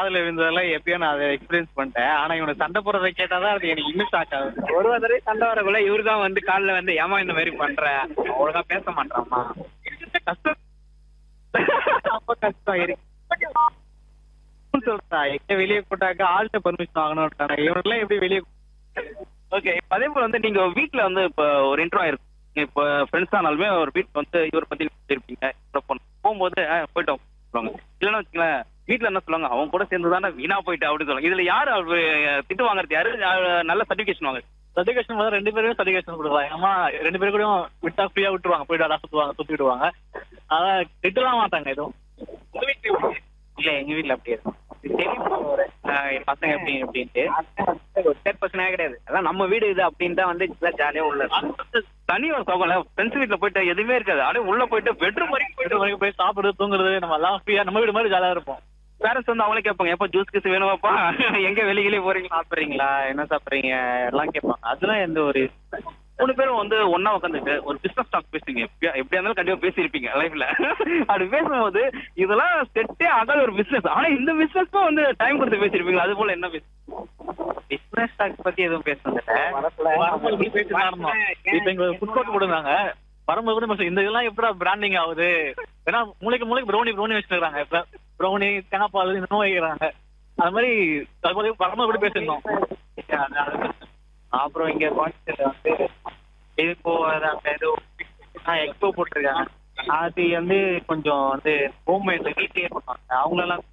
காதல விழுந்ததெல்லாம் எப்பயோ நான் அதை எக்ஸ்பீரியன்ஸ் பண்ணிட்டேன் ஆனா இவனை சண்டை போடுறதை கேட்டாதான் அது எனக்கு இன்னும் ஷாக் ஆகுது ஒரு தடவை சண்டை வரக்குள்ள இவரு தான் வந்து காலில் வந்து ஏமா இந்த மாதிரி பண்ற ஒழுங்கா பேச மாட்டாமா கஷ்டம் ரொம்ப கஷ்டம் இருக்கு சொல்றா எங்க வெளியே போட்டாக்க ஆள்கிட்ட பர்மிஷன் வாங்கணும் இவனெல்லாம் எப்படி வெளியே ஓகே இப்ப அதே போல வந்து நீங்க வீட்ல வந்து இப்ப ஒரு இன்ட்ரோ ஆயிருக்கும் இப்ப ஃப்ரெண்ட்ஸ் ஆனாலுமே ஒரு வீட் வந்து இவரை பத்தி இருப்பீங்க இவரை பொண்ணு போகும்போது "ஆ, போயிட்டோம் சொல்லுவாங்க இல்லைன்னா வச்சுங்களேன் வீட்ல என்ன சொல்லுவாங்க அவன் கூட சேர்ந்து தானே வீணா போயிட்டு அப்படின்னு சொல்லுவாங்க இதுல யாரு அவரு திட்டு வாங்குறது யாரு அஹ் நல்ல சர்டிபிகேஷன் வாங்க சர்டிஃபிகேஷன் வந்து ரெண்டு பேருமே சர்டிஃபிகேஷன் கொடுக்குறாங்க அம்மா ரெண்டு பேரும் கூட விட்டா ஃப்ரீயா விட்டுருவாங்க போயிட்டு அடா சுத்துவாங்க சுத்தி விடுவாங்க அதான் திட்டலாம் மாட்டாங்க எதுவும் இல்ல எங்க வீட்ல அப்படி இருக்கும் தெரியும் ஒரு, ஆஹ் என் பசங்க எப்படி அப்படின்ட்டு ஒரு தேர்ட் பர்சனே கிடையாது அதான் நம்ம வீடு இது அப்படின்னு தான் வந்து ஜாலியா உள்ள தனி ஒரு சோகம்ல ஃப்ரெண்ட்ஸ் வீட்ல போயிட்டு எதுவுமே இருக்காது அப்படியே உள்ள போயிட்டு பெட்ரூம் வரைக்கும் வீட்டு வரைக்கும் போய் சாப்பிடுறது தூங்குறது நம்ம எல்லாம் ஃப்ரீயா நம்ம வீடு மாதிரி ஜாலியா இருப்போம் பேரண்ட்ஸ் வந்து அவங்களே கேட்பாங்க எப்போ ஜூஸ் கீஸ் வேணுமாப்பா எங்க வெளியிலே போறீங்க சாப்பிடுறீங்களா என்ன சாப்பிடுறீங்க எல்லாம் கேட்பாங்க அதெல்லாம் எந்த ஒரு மூணு பேரும் வந்து ஒண்ணா உட்காந்துட்டு ஒரு பிசினஸ் டாக் பேசுவீங்க எப்படியா எப்படியா இருந்தாலும் கண்டிப்பா பேசியிருப்பீங்க லைஃப்ல அப்படி பேசும்போது இதெல்லாம் செட்டே ஆகாத ஒரு பிசினஸ் ஆனா இந்த பிசினஸ்க்கும் வந்து டைம் கொடுத்து பேசியிருப்பீங்க அது போல என்ன பிசினஸ் டாக்ஸ் பத்தி எதுவும் பேசுனதில்ல வரும்போது கூட பேசிட்டு தான் இருந்தோம். இப்ப இங்க ஃபுட் கோர்ட் கொடுத்தாங்க வரும்போது கூட பேசுவோம். இந்த இதெல்லாம் எப்படா பிராண்டிங் ஆகுது ஏன்னா மூளைக்கு மூளைக்கு ப்ரௌனி ப்ரௌனி வச்சிருக்காங்க இப்ப ப்ரௌனி தேங்காய்பால் இந்த நோய் வைக்கிறாங்க அது மாதிரி அது மாதிரி வரும்போது கூட பேசியிருந்தோம் அது- அது- அப்புறம் இங்க கோயம்புத்தூர்ல வந்து இது இப்போ அந்த ஏதோ எக்ஸ்போ போட்டிருக்காங்க அது வந்து கொஞ்சம் வந்து ஹோம்மேட் வீட்லயே பண்ணுவாங்க அவங்களெல்லாம்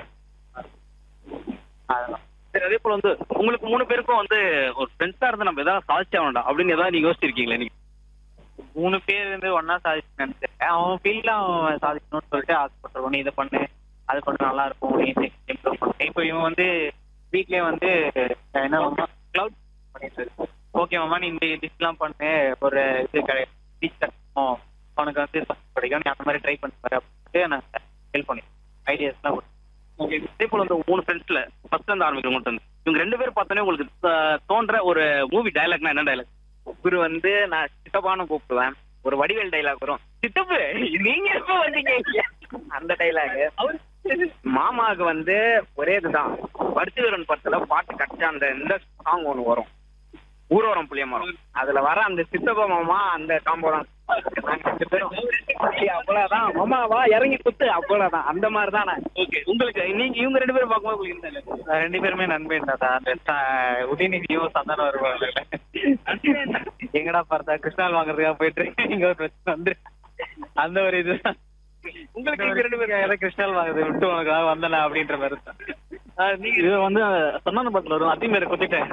அதெல்லாம் சரி அதே போல வந்து உங்களுக்கு மூணு பேருக்கும் வந்து ஒரு ஃப்ரெண்ட்ஸா இருந்து நம்ம எதாவது சாதிச்சா வேண்டாம் அப்படின்னு ஏதாவது நீங்க யோசிச்சிருக்கீங்களா நீங்க மூணு பேர் வந்து ஒன்னா சாதிச்சு நினைச்சிருக்கேன் அவன் ஃபீல்ட்ல அவன் சாதிக்கணும்னு சொல்லிட்டு ஆசைப்பட்டுருவோம் நீ இதை பண்ணு அது பண்ணு நல்லா இருக்கும் நீ இம்ப்ரூவ் பண்ணு இப்போ இவன் வந்து வீட்லயே வந்து என்ன கிளவுட் பண்ணிட்டு ஓகே மாமா நீ இந்த டிஷ்லாம் பண்ணு ஒரு இது கிடையாது டீச் கட்டணும் அவனுக்கு வந்து படிக்கும் நீ அந்த மாதிரி ட்ரை பண்ணி பாரு அப்படின்ட்டு நாங்கள் ஹெல்ப் பண்ணி ஐடியாஸ்லாம் கொடுத்து ஓகே அதே போல வந்து மூணு ஃப்ரெண்ட்ஸ்ல ஃபர்ஸ்ட் வந்து ஆரம்பிக்கிறோம் மட்டும் இவங்க ரெண்டு பேரும் பார்த்தோன்னே உங்களுக்கு த- தோன்ற ஒரு மூவி டயலாக்னா என்ன டயலாக் இவரு வந்து நான் சித்தப்பான்னு கூப்பிடுவேன் ஒரு வடிவேல் டைலாக் வரும் சித்தப்பு நீங்க எப்ப வந்தீங்க இங்க? அந்த டைலாக் மாமாவுக்கு வந்து ஒரே இதுதான் வடிச்சுவரன் படத்துல பாட்டு கட்ட அந்த இந்த சாங் ஒண்ணு வரும் ஊரோரம் புளிய மரம் அதுல வர அந்த சித்தப்பா மாமா அந்த காம்போ தான் நாங்க ரெண்டு பேரும் அவ்வளவுதான் மாமாவா இறங்கி குத்து அவ்வளவுதான் அந்த மாதிரி தான் நான் ஓகே உங்களுக்கு நீங்க இவங்க ரெண்டு பேரும் பார்க்கும்போது உங்களுக்கு என்ன dialogue? நான் ரெண்டு பேருமே நண்பன் தான் அந்த ச- உதயநிதியும் சந்தானம் வருவாங்க எங்கடா பார்த்தா கிருஷ்ணால் வாங்குறதுக்காக போயிட்டு இங்க ஒரு பிரச்சனை வந்து அந்த ஒரு இது உங்களுக்கு இவங்க ரெண்டு பேரும் ஏதாவது கிருஷ்ணால் வாங்குறது விட்டு உனக்காக வந்தனா அப்படின்ற மாதிரி தான் ஆஹ் நீங்க இது வந்து சந்தான படத்துல வரும் அத்திமேரை குத்திட்டேன்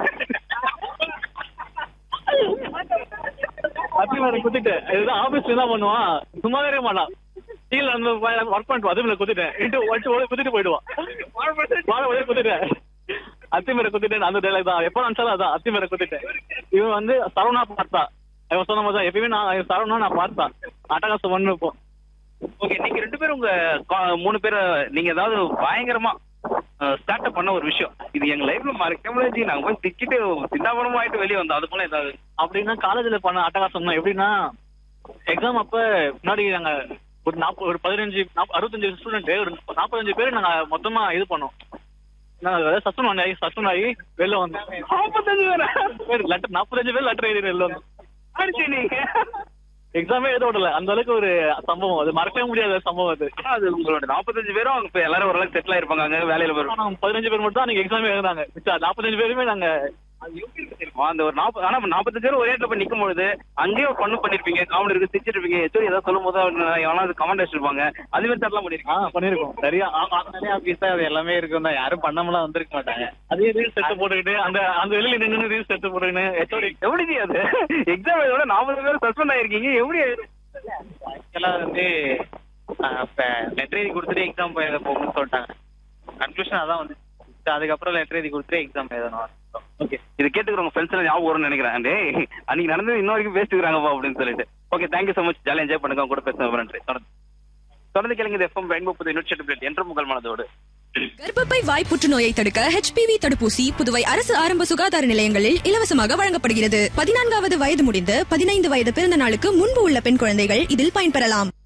அத்திமேரை குத்திட்டேன் இதுதான் ஆபீஸ்ல என்ன பண்ணுவான் சும்மாவே இருக்க மாட்டான் கீழே வந்து ஒர்க் பண்ணிட்டு அதுல குத்திட்டேன் இட்டு வச்சு ஓடி குத்திட்டு போயிடுவான் வாழை வழியை குத்திட்டேன் அத்திமேரை குத்திட்டேன் அந்த டைலாக் தான் எப்ப நினைச்சாலும் அதான் அத்திமேரை குத்திட்டேன் இவன் வந்து சரவணா பார்த்தா இவன் சொன்ன மாதிரி தான் எப்பயுமே நான் சரவணா நான் பார்த்தேன் அட்டகாசம் பண்ணு இப்போ ஓகே நீங்க ரெண்டு பேரும் உங்க கா- மூணு பேரை நீங்க ஏதாவது பயங்கரமா ஸ்டார்ட் அப் பண்ண ஒரு விஷயம் இது எங்க லைஃப்ல மறக்க முடியாது நாங்க போய் திக்கிட்டு சின்னாபனமா ஆயிட்டு வெளியே வந்தோம் அது போல ஏதாவது அப்படின்னா காலேஜ்ல பண்ண அட்டகாசம் தான் எப்படின்னா எக்ஸாம் அப்ப முன்னாடி நாங்க ஒரு நாற்பது ஒரு பதினஞ்சு நாப்ப- அறுபத்தஞ்சு ஸ்டூடெண்ட் ஒரு நாற்பத்தஞ்சு பேர் நாங்க மொத்தமா இது பண்ணோம் சஸ்பெண்ட் ஆகி சஸ்பெண்ட் ஆகி வெளில வந்தோம் நாற்பத்தஞ்சு பேர் லெட்டர் நாற்பத்தஞ்சு பேர் லெட்டர் எழுதி வெளில வந்தோம் அடிச்சு நீங்க எக்ஸாமே எழுத விடல அந்த அளவுக்கு ஒரு சம்பவம் அது மறக்கவே முடியாத சம்பவம் அது ஆனா அது உங்களோட நாற்பத்தஞ்சு பேரும் அவங்க இப்ப எல்லாரும் ஓரளவுக்கு செட்டில் ஆயிருப்பாங்க அங்க வேலையில போய் ஆனா பதினஞ்சு பேர் மட்டும் தான் நீங்க எக்ஸாமே எழுதாங்க மிச்சம் நாற்பத்தஞ்சு பேருமே நாங்க அந்த ஒரு நாற்பது ஆனா நாற்பத்தஞ்சு பேரும் ஒரே இடத்துல போய் நிக்கும் பொழுது அங்கேயே ஒரு பண்ணு பண்ணிருப்பீங்க காமெடி இருக்கு சிரிச்சிட்டு இருப்பீங்க எச்சோரி ஏதாவது சொல்லும் போது எவனாவது கமெண்ட் வச்சிருப்பாங்க அது மாதிரி தரலாம் ஆ பண்ணிருக்கீங்க பண்ணிருக்கோம் சரியா நிறைய ஆபீஸா அது எல்லாமே இருக்கும் தான் யாரும் பண்ணாமலாம் வந்திருக்க மாட்டாங்க அதே ரீல்ஸ் எடுத்து போட்டுக்கிட்டு அந்த அந்த வெளியில நின்று ரீல்ஸ் எடுத்து போட்டுக்கிட்டு எச்சோடி எப்படி ஜி அது எக்ஸாம் எழுத நாற்பது பேர் சஸ்பெண்ட் ஆயிருக்கீங்க எப்படி எல்லாம் வந்து இப்போ லெட்டர் எழுதி கொடுத்துட்டு எக்ஸாம் எழுத போகணும்னு சொல்லிட்டாங்க கன்க்ளூஷன் அதான் வந்து அதுக்கப்புறம் லெட்டர் எழுதி கொடுத்துட்டு எக்ஸாம் எழுதணும் ஓகே இது கேட்டுக்கிறவங்க ஃப்ரெண்ட்ஸ் எல்லாம் ஞாபகம் வரும்னு நினைக்கிறேன் டேய் அன்னைக்கு நடந்தது இன்ன வரைக்கும் பேசிக்கிறாங்கப்பா அப்படின்னு சொல்லிட்டு ஓகே தேங்க்யூ ஸோ மச் ஜாலியாக என்ஜாய் பண்ணுங்க உங்க கூட பேசுங்க நன்றி தொடர்ந்து தொடர்ந்து கேளுங்க எஃப்எம் ரெயின்போ புது நூற்றி பிளேட் என்ற முகல் மனதோடு கர்ப்பப்பை வாய் புற்றுநோயை தடுக்க ஹெச்பிவி தடுப்பூசி புதுவை அரசு ஆரம்ப சுகாதார நிலையங்களில் இலவசமாக வழங்கப்படுகிறது பதினான்காவது வயது முடிந்து பதினைந்து வயது பிறந்த நாளுக்கு முன்பு உள்ள பெண் குழந்தைகள் இதில் பயன்பெறலாம்